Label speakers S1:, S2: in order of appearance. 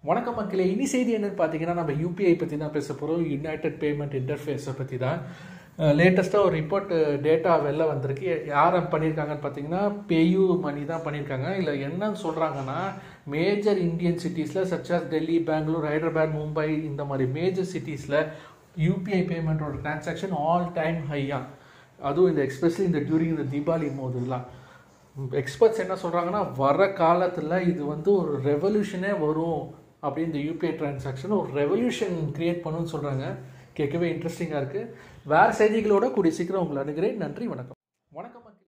S1: வணக்கம் மக்களே இனி செய்தி என்னன்னு பார்த்தீங்கன்னா நம்ம யூபிஐ பற்றி தான் பேச போகிறோம் யுனைடெட் பேமெண்ட் இன்டர்ஃபேஸை பற்றி தான் லேட்டஸ்ட்டாக ஒரு ரிப்போர்ட் டேட்டா வெளில வந்திருக்கு யார் பண்ணியிருக்காங்கன்னு பார்த்தீங்கன்னா பேயூ மணி தான் பண்ணியிருக்காங்க இல்லை என்னன்னு சொல்கிறாங்கன்னா மேஜர் இந்தியன் சிட்டிஸில் சச்சாஸ் டெல்லி பெங்களூர் ஹைதராபாத் மும்பை இந்த மாதிரி மேஜர் சிட்டிஸில் யூபிஐ பேமெண்ட்டோட டிரான்சாக்ஷன் ஆல் டைம் ஹையா அதுவும் இந்த எக்ஸ்பெஷலி இந்த டியூரிங் இந்த தீபாவளி போதெல்லாம் எக்ஸ்பர்ட்ஸ் என்ன சொல்கிறாங்கன்னா வர காலத்தில் இது வந்து ஒரு ரெவல்யூஷனே வரும் அப்படின்னு இந்த யூபிஐ டிரான்சாக்ஷன் ஒரு ரெவல்யூஷன் கிரியேட் பண்ணுன்னு சொல்கிறாங்க கேட்கவே இன்ட்ரெஸ்டிங்காக இருக்குது வேறு செய்திகளோட கூடிய சீக்கிரம் உங்களை அணுகிறேன் நன்றி வணக்கம் வணக்கம்